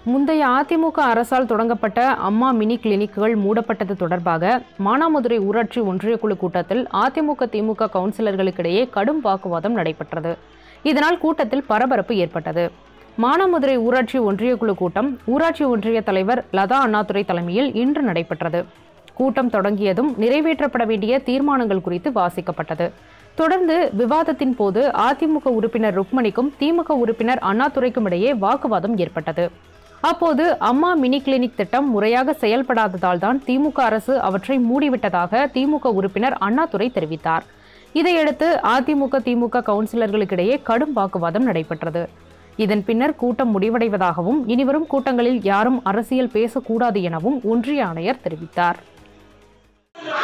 முந்தைய அதிமுக அரசால் தொடங்கப்பட்ட அம்மா மினி கிளினிக்குகள் மூடப்பட்டது தொடர்பாக மானாமதுரை ஊராட்சி ஒன்றியக்குழு கூட்டத்தில் அதிமுக திமுக கவுன்சிலர்களுக்கிடையே கடும் வாக்குவாதம் நடைபெற்றது இதனால் கூட்டத்தில் பரபரப்பு ஏற்பட்டது மானாமதுரை ஊராட்சி ஒன்றியக்குழு கூட்டம் ஊராட்சி ஒன்றிய தலைவர் லதா அண்ணாதுரை தலைமையில் இன்று நடைபெற்றது கூட்டம் தொடங்கியதும் நிறைவேற்றப்பட வேண்டிய தீர்மானங்கள் குறித்து வாசிக்கப்பட்டது தொடர்ந்து விவாதத்தின் போது அதிமுக உறுப்பினர் ருக்மணிக்கும் திமுக உறுப்பினர் அண்ணாதுரைக்கும் இடையே வாக்குவாதம் ஏற்பட்டது அப்போது அம்மா மினி கிளினிக் திட்டம் முறையாக செயல்படாததால் தான் திமுக அரசு அவற்றை மூடிவிட்டதாக திமுக உறுப்பினர் அண்ணாதுரை தெரிவித்தார் இதையடுத்து அதிமுக திமுக கவுன்சிலர்களுக்கிடையே கடும் வாக்குவாதம் நடைபெற்றது இதன் பின்னர் கூட்டம் முடிவடைவதாகவும் இனிவரும் கூட்டங்களில் யாரும் அரசியல் பேசக்கூடாது எனவும் ஒன்றிய ஆணையர் தெரிவித்தார்